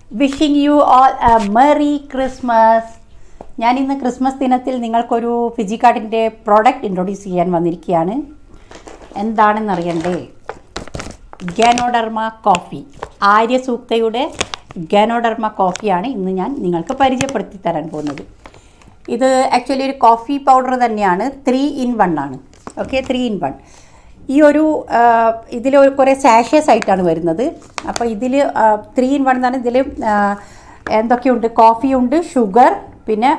wishing you all a merry Christmas ഞാൻ ഇന്ന് Christmas ദിനത്തിൽ നിങ്ങൾക്കൊരു ഫിജിക്കാർഡിൻ്റെ പ്രോഡക്റ്റ് ഇൻട്രൊഡ്യൂസ് ചെയ്യാൻ വന്നിരിക്കുകയാണ് എന്താണെന്നറിയണ്ടേ ഗാനോഡർമ കോഫി ആര്യസൂക്തയുടെ ഗാനോഡർമ കോഫിയാണ് ഇന്ന് ഞാൻ നിങ്ങൾക്ക് പരിചയപ്പെടുത്തി തരാൻ പോകുന്നത് ഇത് ആക്ച്വലി ഒരു കോഫി പൗഡർ തന്നെയാണ് ത്രീ ഇൻ വൺ ആണ് ഓക്കെ ത്രീ ഇൻ വൺ ഈ ഒരു ഇതിൽ കുറേ സാഷേസ് ആയിട്ടാണ് വരുന്നത് അപ്പോൾ ഇതിൽ ത്രീ ഇൻ വൺ എന്നാണ് ഇതിൽ എന്തൊക്കെയുണ്ട് കോഫിയുണ്ട് ഷുഗർ പിന്നെ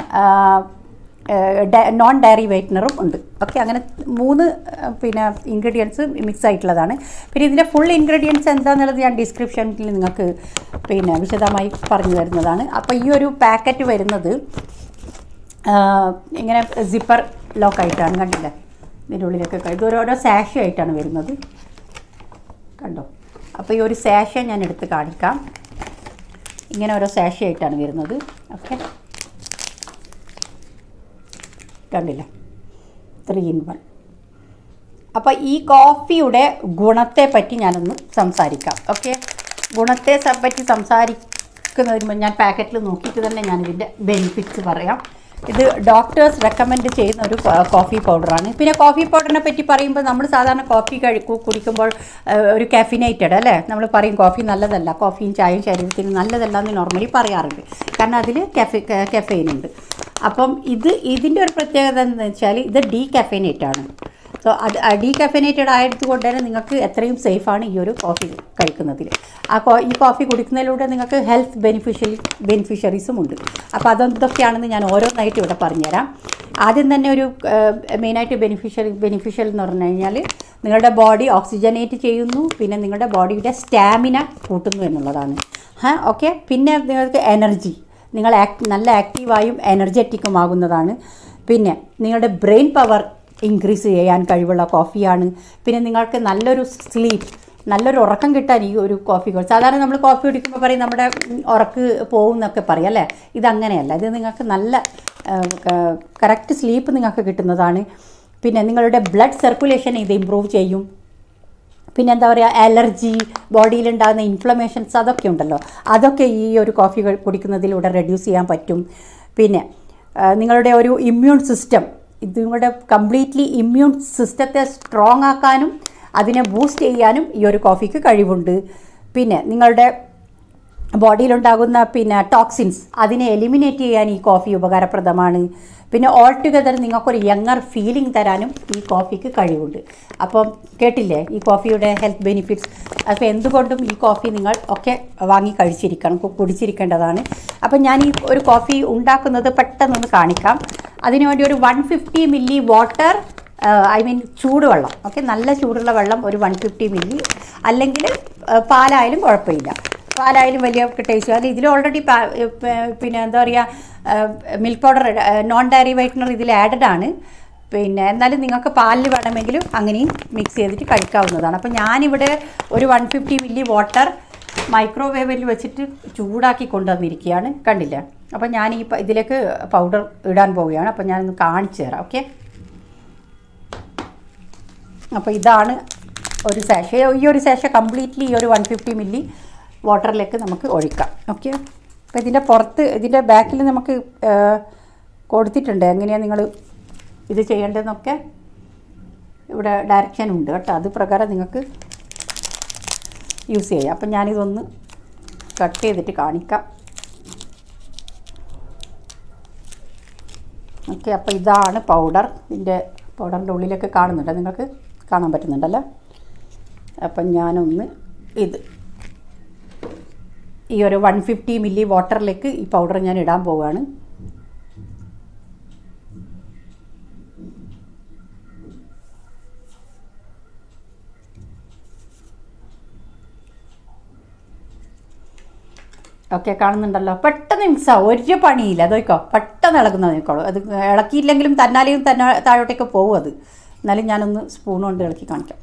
നോൺ ഡയറി വൈറ്റ്നറും ഉണ്ട് ഓക്കെ അങ്ങനെ മൂന്ന് ആ, പിന്നെ ഇൻഗ്രീഡിയൻസ് മിക്സ് ആയിട്ടുള്ളതാണ് പിന്നെ ഇതിൻ്റെ ഫുൾ ഇൻഗ്രീഡിയൻസ് എന്താണെന്നുള്ളത് ഞാൻ ഡിസ്ക്രിപ്ഷനിൽ നിങ്ങൾക്ക് പിന്നെ വിശദമായി പറഞ്ഞു തരുന്നതാണ് അപ്പോൾ ഈ ഒരു പാക്കറ്റ് വരുന്നത് ആ, ഇങ്ങനെ സിപ്പർ ലോക്കായിട്ടാണ് കണ്ടില്ലേ ഇതിൻ്റെ ഉള്ളിലൊക്കെ കഴി- ഇത് ഓരോരോ സാഷ ആയിട്ടാണ് വരുന്നത് കണ്ടോ അപ്പോൾ ഈ ഒരു സാഷ ഞാൻ എടുത്ത് കാണിക്കാം ഇങ്ങനെ ഓരോ സാഷ ആയിട്ടാണ് വരുന്നത് ഓക്കെ കണ്ടില്ലേ ത്രീ ഇൻ വൺ അപ്പോൾ ഈ കോഫിയുടെ ഗുണത്തെ പറ്റി ഞാനൊന്ന് സംസാരിക്കാം ഓക്കെ ഗുണത്തെ സ- പറ്റി സംസാരിക്കുന്നതിന് മുമ്പ് ഞാൻ പാക്കറ്റിൽ നോക്കിയിട്ട് തന്നെ ഞാൻ ഇതിൻ്റെ ബെനിഫിറ്റ്സ് പറയാം ഇത് ഡോക്ടേഴ്സ് റെക്കമെൻഡ് ചെയ്യുന്ന ഒരു കോ- കോഫി പൗഡറാണ് പിന്നെ കോഫി പൗഡറിനെ പറ്റി പറയുമ്പോൾ നമ്മൾ സാധാരണ കോഫി കഴി കു- കുടിക്കുമ്പോൾ ആ, ഒരു കാഫിനേറ്റഡ് അല്ലേ നമ്മൾ പറയും കോഫി നല്ലതല്ല കോഫിയും ചായയും ശരീരത്തിന് നല്ലതല്ല എന്ന് നോർമലി പറയാറുണ്ട് കാരണം അതിൽ കഫെ കഫെയിൻ ഉണ്ട് അപ്പം ഇത് ഇതിൻ്റെ ഒരു പ്രത്യേകത എന്ന് വെച്ചാൽ ഇത് ഡീ കഫൈനേറ്റ് ആണ് സോ അത് ഡീ കഫൈനേറ്റഡ് ആയതുകൊണ്ട് തന്നെ നിങ്ങൾക്ക് എത്രയും സേഫാണ് ഈ ഒരു കോഫി കഴിക്കുന്നതിൽ ആ കോ ഈ കോഫി കുടിക്കുന്നതിലൂടെ നിങ്ങൾക്ക് ഹെൽത്ത് ബെനിഫിഷ്യൽ ബെനിഫിഷ്യറീസും ഉണ്ട് അപ്പോൾ അതെന്തൊക്കെയാണെന്ന് ഞാൻ ഓരോന്നായിട്ട് ഇവിടെ പറഞ്ഞുതരാം ആദ്യം തന്നെ ഒരു മെയിനായിട്ട് ബെനിഫിഷ്യൽ ബെനിഫിഷ്യൽ എന്ന് പറഞ്ഞു കഴിഞ്ഞാൽ നിങ്ങളുടെ ബോഡി ഓക്സിജനേറ്റ് ചെയ്യുന്നു പിന്നെ നിങ്ങളുടെ ബോഡിയുടെ സ്റ്റാമിന കൂട്ടുന്നു എന്നുള്ളതാണ് ഹാ ഓക്കെ പിന്നെ നിങ്ങൾക്ക് എനർജി നിങ്ങൾ ആക്ട് നല്ല ആക്റ്റീവായും എനർജറ്റിക്കുമാകുന്നതാണ് പിന്നെ നിങ്ങളുടെ ബ്രെയിൻ പവർ ഇൻക്രീസ് ചെയ്യാൻ കഴിവുള്ള കോഫിയാണ് പിന്നെ നിങ്ങൾക്ക് നല്ലൊരു സ്ലീപ്പ് നല്ലൊരു ഉറക്കം കിട്ടാൻ ഈ ഒരു കോഫി കുടി- സാധാരണ നമ്മൾ കോഫി കുടിക്കുമ്പോൾ പറയും നമ്മുടെ ഉം, ഉറക്ക് പോകും എന്നൊക്കെ പറയും അല്ലേ ഇതങ്ങനെയല്ല ഇത് നിങ്ങൾക്ക് നല്ല കറക്റ്റ് സ്ലീപ്പ് നിങ്ങൾക്ക് കിട്ടുന്നതാണ് പിന്നെ നിങ്ങളുടെ ബ്ലഡ് സർക്കുലേഷൻ ഇത് ഇമ്പ്രൂവ് ചെയ്യും പിന്നെ എന്താ പറയുക അലർജി ബോഡിയിലുണ്ടാകുന്ന ഇൻഫ്ലമേഷൻസ് അതൊക്കെ ഉണ്ടല്ലോ അതൊക്കെ ഈ ഒരു കോഫി കഴി- കുടിക്കുന്നതിലൂടെ റെഡ്യൂസ് ചെയ്യാൻ പറ്റും പിന്നെ ആ, നിങ്ങളുടെ ഒരു ഇമ്മ്യൂൺ സിസ്റ്റം ഇത് നിങ്ങളുടെ കംപ്ലീറ്റ്ലി ഇമ്മ്യൂൺ സിസ്റ്റത്തെ സ്ട്രോങ് ആക്കാനും അതിനെ ബൂസ്റ്റ് ചെയ്യാനും ഈ ഒരു കോഫിക്ക് കഴിവുണ്ട് പിന്നെ നിങ്ങളുടെ ബോഡിയിലുണ്ടാകുന്ന പിന്നെ ടോക്സിൻസ് അതിനെ എലിമിനേറ്റ് ചെയ്യാൻ ഈ കോഫി ഉപകാരപ്രദമാണ് പിന്നെ ഓൾ ടുഗദർ നിങ്ങൾക്കൊരു യങ്ങർ ഫീലിംഗ് തരാനും ഈ കോഫിക്ക് കഴിവുണ്ട് അപ്പം കേട്ടില്ലേ ഈ കോഫിയുടെ ഹെൽത്ത് ബെനിഫിറ്റ്സ് അപ്പോൾ എന്തുകൊണ്ടും ഈ കോഫി നിങ്ങൾ ഒക്കെ വാങ്ങി കഴിച്ചിരിക്കണം കു- കുടിച്ചിരിക്കേണ്ടതാണ് അപ്പം ഞാൻ ഈ ഒരു കോഫി ഉണ്ടാക്കുന്നത് പെട്ടെന്നൊന്ന് കാണിക്കാം അതിനുവേണ്ടി ഒരു one fifty milli water I mean ചൂടുവെള്ളം ഓക്കെ നല്ല ചൂടുള്ള വെള്ളം ഒരു വൺ ഫിഫ്റ്റി മില്ലി അല്ലെങ്കിൽ പാലായാലും കുഴപ്പമില്ല പാലായാലും വലിയ ടേസ്റ്റ് അല്ല ഇതിൽ ഓൾറെഡി പിന്നെ എന്താ പറയുക milk powder non dairy whitener ഇതിൽ ആഡഡ് ആണ് പിന്നെ എന്നാലും നിങ്ങൾക്ക് പാലിൽ വേണമെങ്കിലും അങ്ങനെയും മിക്സ് ചെയ്തിട്ട് കഴിക്കാവുന്നതാണ് അപ്പോൾ ഞാനിവിടെ ഒരു വൺ ഫിഫ്റ്റി മില്ലി വാട്ടർ മൈക്രോവേവിൽ വെച്ചിട്ട് ചൂടാക്കി കൊണ്ടുവന്നിരിക്കുകയാണ് കണ്ടില്ലേ അപ്പോൾ ഞാൻ ഈ പ- ഇതിലേക്ക് പൗഡർ ഇടാൻ പോവുകയാണ് അപ്പോൾ ഞാനൊന്ന് കാണിച്ചു തരാം ഓക്കെ അപ്പോൾ ഇതാണ് ഒരു സാഷ ഈ ഒരു സാഷ കംപ്ലീറ്റ്ലി ഈ ഒരു വൺ ഫിഫ്റ്റി മില്ലി വാട്ടറിലേക്ക് നമുക്ക് ഒഴിക്കാം ഓക്കെ അപ്പോൾ ഇതിൻ്റെ പുറത്ത് ഇതിൻ്റെ ബാക്കിൽ നമുക്ക് ആ, കൊടുത്തിട്ടുണ്ട് എങ്ങനെയാണ് നിങ്ങൾ ഇത് ചെയ്യേണ്ടതെന്നൊക്കെ ഇവിടെ ഡയറക്ഷൻ ഉണ്ട് കേട്ടോ അത് പ്രകാരം നിങ്ങൾക്ക് യൂസ് ചെയ്യാം അപ്പം ഞാനിതൊന്ന് കട്ട് ചെയ്തിട്ട് കാണിക്കാം ഓക്കെ അപ്പോൾ ഇതാണ് പൗഡർ ഇതിൻ്റെ പൗഡറിൻ്റെ ഉള്ളിലൊക്കെ കാണുന്നുണ്ട് നിങ്ങൾക്ക് കാണാൻ പറ്റുന്നുണ്ടല്ലോ അപ്പം ഞാനൊന്ന് ഇത് ഈ ഒരു വൺ ഫിഫ്റ്റി മില്ലി വാട്ടറിലേക്ക് ഈ പൗഡർ ഞാൻ ഇടാൻ പോവുകയാണ് ഓക്കെ കാണുന്നുണ്ടല്ലോ പെട്ടെന്ന് മിക്സ് ആവും ഒരു പണിയില്ല അതൊക്കെ പെട്ടെന്ന് ഇളകുന്നത് നോക്കോളൂ അത് ഇളക്കിയില്ലെങ്കിലും തന്നാലെയും തന്നെ താഴോട്ടേക്ക് പോകും അത് എന്നാലും ഞാനൊന്ന് സ്പൂൺ കൊണ്ട് ഇളക്കി കാണിക്കാം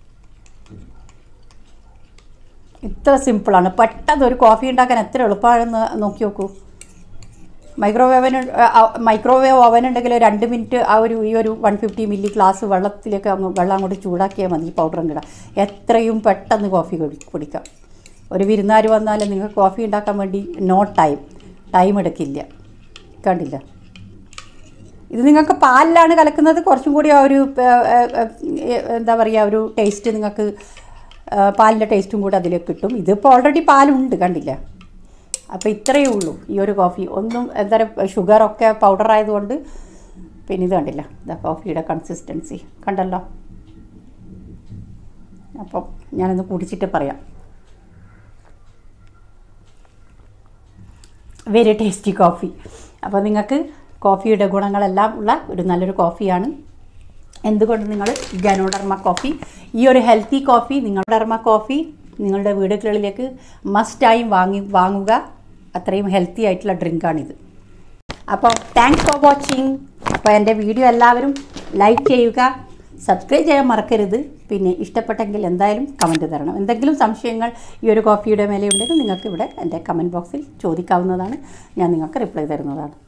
ഇത്ര സിമ്പിളാണ് പെട്ടെന്ന് ഒരു കോഫി ഉണ്ടാക്കാൻ എത്ര എളുപ്പമാണെന്ന് നോക്കി നോക്കൂ മൈക്രോവേവന് മൈക്രോവേവ് ഓവൻ ഉണ്ടെങ്കിൽ ഒരു രണ്ട് മിനിറ്റ് ആ ഒരു ഈ ഒരു വൺ ഫിഫ്റ്റി മില്ലി ഗ്ലാസ് വെള്ളത്തിലേക്ക് അങ്ങ് വെള്ളം അങ്ങോട്ട് ചൂടാക്കിയാൽ മതി ഈ പൗഡറും കിടാം എത്രയും പെട്ടെന്ന് കോഫി കുടി കുടിക്കാം ഒരു വിരുന്നാർ വന്നാൽ നിങ്ങൾക്ക് കോഫി ഉണ്ടാക്കാൻ വേണ്ടി നോ ടൈം ടൈം എടുക്കില്ല കണ്ടില്ല ഇത് നിങ്ങൾക്ക് പാലിലാണ് കലക്കുന്നത് കുറച്ചും കൂടി ആ ഒരു ഏ, ഏ, ഏ, എന്താ പറയുക ഒരു ടേസ്റ്റ് നിങ്ങൾക്ക് ആ, പാലിൻ്റെ ടേസ്റ്റും കൂടി അതിലേക്ക് കിട്ടും ഇതിപ്പോൾ ഓൾറെഡി പാലുണ്ട് കണ്ടില്ല അപ്പോൾ ഇത്രയേ ഉള്ളൂ ഈ ഒരു കോഫി ഒന്നും എന്താ പറയുക ഷുഗറൊക്കെ പൗഡർ ആയതുകൊണ്ട് പിന്നെ ഇത് കണ്ടില്ല ഇതാ കോഫിയുടെ കൺസിസ്റ്റൻസി കണ്ടല്ലോ അപ്പം ഞാനൊന്ന് കുടിച്ചിട്ട് പറയാം വെരി ടേസ്റ്റി കോഫി അപ്പോൾ നിങ്ങൾക്ക് കോഫിയുടെ ഗുണങ്ങളെല്ലാം ഉള്ള ഒരു നല്ലൊരു കോഫിയാണ് എന്തുകൊണ്ട് നിങ്ങൾ ഗനോഡർമ കോഫി ഈ ഒരു ഹെൽത്തി കോഫി നിങ്ങളുടെ ഡർമ കോഫി നിങ്ങളുടെ വീടുകളിലേക്ക് മസ്റ്റായും വാങ്ങി വാങ്ങുക അത്രയും ഹെൽത്തി ആയിട്ടുള്ള ഡ്രിങ്കാണിത് അപ്പോൾ താങ്ക്സ് ഫോർ വാച്ചിങ് അപ്പോൾ എൻ്റെ വീഡിയോ എല്ലാവരും ലൈക്ക് ചെയ്യുക സബ്സ്ക്രൈബ് ചെയ്യാൻ മറക്കരുത് പിന്നെ ഇഷ്ടപ്പെട്ടെങ്കിൽ എന്തായാലും കമൻറ്റ് തരണം എന്തെങ്കിലും സംശയങ്ങൾ ഈ ഒരു കോഫിയുടെ മേലെ ഉണ്ടെങ്കിൽ നിങ്ങൾക്ക് ഇവിടെ എൻ്റെ കമൻറ്റ് ബോക്സിൽ ചോദിക്കാവുന്നതാണ് ഞാൻ നിങ്ങൾക്ക് റിപ്ലൈ തരുന്നതാണ്